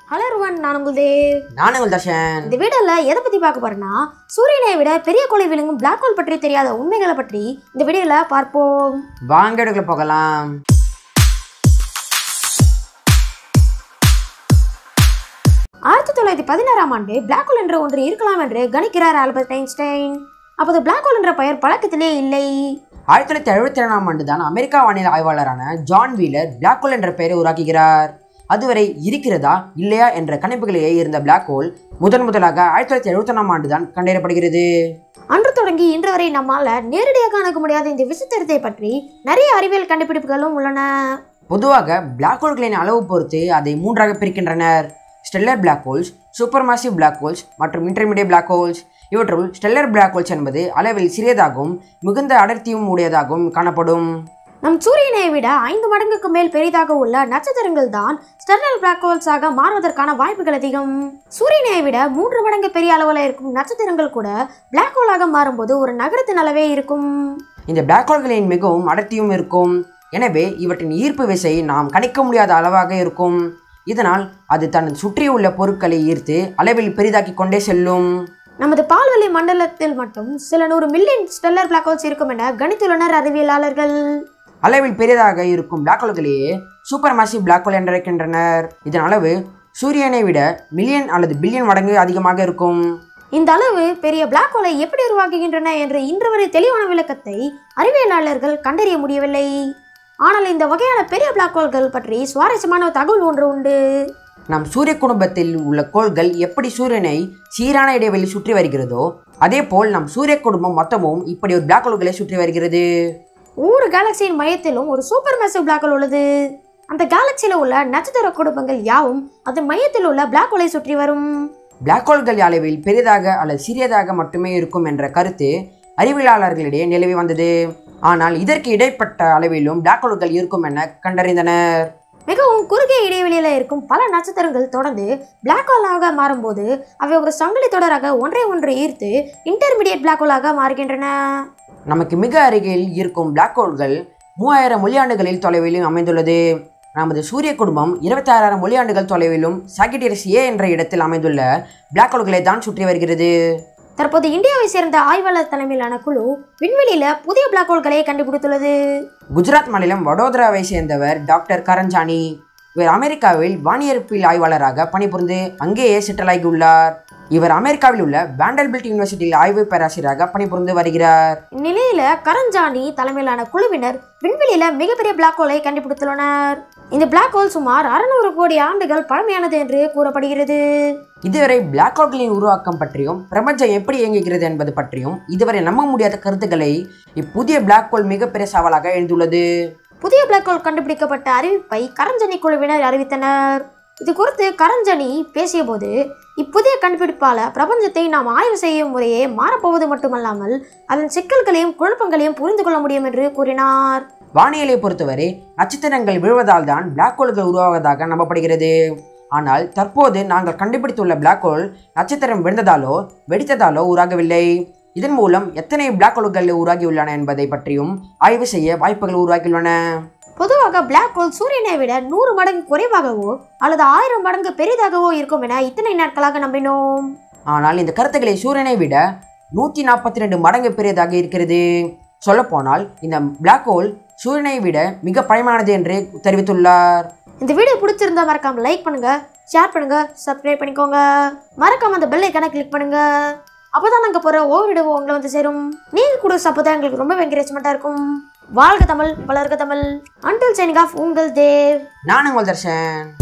hello Ruwan நான் உங்கள் தேவ் நானும் உங்கள் தர்ஷன் இந்த வீடியோவில் எதை பற்றி பார்க்க போறேன்னா சூரியனை விட பெரிய கோளை விளங்கும் பிளாக் ஹோல் பற்றி தெரியாத உண்மைகளை பற்றி இந்த வீடியோவில் பார்ப்போம் வாங்க இடத்துல போகலாம் ஆயிரத்தி தொள்ளாயிரத்தி பதினாறாம் ஆண்டு பிளாக் ஹோல் என்ற ஒன்று இருக்கலாம் என்று கணிக்கிறார் ஆல்பர்ட் ஐன்ஸ்டைன் அப்போது பிளாக் ஹோல் என்ற பெயர் பழக்கத்திலே இல்லை ஆயிரத்தி தொள்ளாயிரத்தி எழுபத்தி ரெண்டாம் ஆண்டு தான் அமெரிக்கா வானிலை ஆய்வாளரான ஜான் வீலர் பிளாக் ஹோல் என்ற பெயரை உருவாக்குகிறார் அதுவரை இருக்கிறதா இல்லையா என்ற கணிப்புகளிலே இருந்த பிளாக் ஹோல் முதன் முதலாக ஆயிரத்தி தொள்ளாயிரத்தி எழுபத்தி ஒன்றாம் ஆண்டு தான் கண்டறியப்படுகிறது அன்று தொடங்கி இன்று வரை நம்மால நேரடியாக காணக்க முடியாத இந்த விசித்திரத்தை பற்றி நிறைய அறிவியல் கண்டுபிடிப்புகளும் உள்ளன பொதுவாக பிளாக் ஹோல்களின் அளவு பொறுத்து அதை மூன்றாக பிரிக்கின்றனர் stellar black holes supermassive black holes மற்றும் இன்டர்மீடியட் பிளாக் ஹோல்ஸ் இவற்றுள் ஸ்டெல்லர் பிளாக் ஹோல்ஸ் என்பது அளவில் சிறியதாகவும் மிகுந்த அடர்த்தியும் உடையதாகவும் காணப்படும் நம் சூரியனை விட ஐந்து மடங்குக்கு மேல் பெரிதாக உள்ள நட்சத்திரங்கள் தான் ஸ்டெர்னல் பிளாக் ஹோல்ஸாக மாறுவதற்கான வாய்ப்புகள் அதிகம் சூரியனை விட மூன்று மடங்கு பெரிய அளவில் இருக்கும் நட்சத்திரங்கள் கூட பிளாக் ஹோலாக மாறும்போது ஒரு நகரத்தின் அளவே இருக்கும் இந்த பிளாக் ஹோல்களின் மிகவும் அடர்த்தியும் இருக்கும் எனவே இவற்றின் ஈர்ப்பு விசை நாம் கணிக்க முடியாத அளவாக இருக்கும் இதனால் அது தன் சுற்றியுள்ள பொருட்களை ஈர்த்து அளவில் பெரிதாக்கி கொண்டே செல்லும் நமது பால்வெளி மண்டலத்தில் மட்டும் சில நூறு மில்லியன் ஸ்டெல்லர் பிளாக் ஹோல்ஸ் இருக்கும் என கணித்துள்ளனர் அறிவியலாளர்கள் அளவில் பெரிதாக இருக்கும் பிளாக் ஹோல்களையே சூப்பர் மாசிவ் பிளாக் ஹோல் என்று அழைக்கின்றனர் இதன் அளவு சூரியனை விட மில்லியன் அல்லது பில்லியன் மடங்கு அதிகமாக இருக்கும் இந்த அளவு பெரிய பிளாக் ஹோலை எப்படி உருவாக்குகின்றன என்ற இன்று வரை தெளிவான விளக்கத்தை அறிவியலாளர்கள் கண்டறிய முடியவில்லை ஆனால் இந்த வகையான பெரிய பிளாக் ஹோல்கள் பற்றி சுவாரஸ்யமான ஒரு தகவல் ஒன்று உண்டு நம் சூரிய குடும்பத்தில் உள்ள கோள்கள் எப்படி சூரியனை சீரான இடைவெளியில் சுற்றி வருகிறதோ அதேபோல் நம் சூரிய குடும்பம் மொத்தமும் இப்படி ஒரு பிளாக் ஹோல்களை சுற்றி வருகிறது ஒவ்வொரு கேலக்சியின் மையத்திலும் ஒரு சூப்பர் மேசிவ் பிளாக் ஹோல் உள்ளது அந்த கேலக்சியில் உள்ள நட்சத்திர குடும்பங்கள் யாவும் அதன் மையத்தில் உள்ள பிளாக் ஹோலை சுற்றி வரும் பிளாக் ஹோல்கள் அளவில் பெரிதாக அல்லது சிறியதாக மட்டுமே இருக்கும் என்ற கருத்து அறிவியலாளர்களிடையே நிலவி வந்தது ஆனால் இதற்கு இடைப்பட்ட அளவிலும் பிளாக் ஹோல்கள் இருக்கும் என கண்டறிந்தனர் மிகவும் குறுகிய இடைவெளியில் இருக்கும் பல நட்சத்திரங்கள் தொடர்ந்து பிளாக் ஹோலாக மாறும்போது அவை ஒரு சங்கிலி தொடராக ஒன்றை ஒன்று ஈர்த்து இன்டர்மீடியட் பிளாக் ஹோலாக மாறுகின்றன நமக்கு மிக அருகில் இருக்கும் பிளாக் ஹோல்கள் மூவாயிரம் ஒளியாண்டுகளில் தொலைவிலும் அமைந்துள்ளது நமது சூரிய குடும்பம் இருபத்தாறாயிரம் ஒளியாண்டுகள் தொலைவிலும் சாகிட்டியஸ் ஏ என்ற இடத்தில் அமைந்துள்ள பிளாக் ஹோல்களை தான் சுற்றி வருகிறது தற்போது இந்தியாவை சேர்ந்த ஆய்வாளர் தலைமையிலான குழு விண்வெளியில புதிய பிளாக் ஹோல்களை கண்டுபிடித்துள்ளது குஜராத் மாநிலம் வடோதராவை சேர்ந்தவர் டாக்டர் கரஞ்சானி இவர் அமெரிக்காவில் வானியற்பியல் ஆய்வாளராக பணிபுரிந்து அங்கேயே செட்டில் ஆகியுள்ளார் இவர் அமெரிக்காவில் உள்ள வேண்டல்பில்ட் யூனிவர்சிட்டியில் ஆய்வு பேராசிரியராக பணிபுரிந்து வருகிறார் இந்நிலையில கரஞ்சானி தலைமையிலான குழுவினர் விண்வெளியில மிகப்பெரிய பிளாக் ஹோலை கண்டுபிடித்துள்ளனர் இந்த பிளாக் ஹோல் சுமார் அறுநூறு கோடி ஆண்டுகள் பழமையானது என்று கூறப்படுகிறது இதுவரை பிளாக் ஹோல்களின் உருவாக்கம் பற்றியும் பிரபஞ்சம் எப்படி இயங்குகிறது என்பது பற்றியும் இதுவரை நம்ப முடியாத கருத்துக்களை இப்புதிய பிளாக் ஹோல் மிகப்பெரிய சவாலாக எழுந்துள்ளது புதிய பிளாக் ஹோல் கண்டுபிடிக்கப்பட்ட அறிவிப்பை கரஞ்சனி குழுவினர் அறிவித்தனர் இது குறித்து கரஞ்சனி பேசியபோது இப்புதிய கண்டுபிடிப்பால பிரபஞ்சத்தை நாம் ஆய்வு செய்யும் முறையே மாறப்போவது மட்டுமல்லாமல் அதன் சிக்கல்களையும் குழப்பங்களையும் புரிந்து கொள்ள முடியும் என்று கூறினார் வானியலை பொறுத்தவரை நட்சத்திரங்கள் விழுவதால் தான் பிளாக் ஹோல்கள் உருவாவதாக நம்பப்படுகிறது ஆனால் தற்போது நாங்கள் கண்டுபிடித்துள்ள பிளாக் ஹோல் நட்சத்திரம் விழுந்ததாலோ வெடித்ததாலோ உருவாகவில்லை இதன் மூலம் எத்தனை பிளாக் ஹோல்கள் உருவாகியுள்ளன என்பதை பற்றியும் ஆய்வு செய்ய வாய்ப்புகள் உருவாகியுள்ளன பொதுவாக பிளாக் ஹோல் சூரியனை விட நூறு மடங்கு குறைவாகவோ அல்லது ஆயிரம் மடங்கு பெரிதாகவோ இருக்கும் என இத்தனை நாட்களாக நம்பினோம் ஆனால் இந்த கருத்துக்களை சூரியனை விட நூற்றி நாற்பத்தி ரெண்டு மடங்கு பெரியதாக இருக்கிறது சொல்லப்போனால் இந்த பிளாக் ஹோல் சூரியனை விட மிக பழமையானது என்று தெரிவித்துள்ளார் இந்த வீடியோ பிடிச்சிருந்தா மறக்காம லைக் பண்ணுங்க ஷேர் பண்ணுங்க சப்ஸ்கிரைப் பண்ணிக்கோங்க மறக்காம அந்த பெல் ஐக்கானை கிளிக் பண்ணுங்க அப்பதான் நாங்க போற ஒவ்வொரு வீடியோ உங்களை வந்து சேரும் நீங்க கூட சப்போதான் எங்களுக்கு ரொம்ப என்கரேஜ்மெண்ட்டாக இருக்கும் வாழ்க தமிழ் வளர்க தமிழ் அன்டில் சைனிங் ஆஃப் உங்கள் தேவ் நான் உங்கள் தர்ஷன்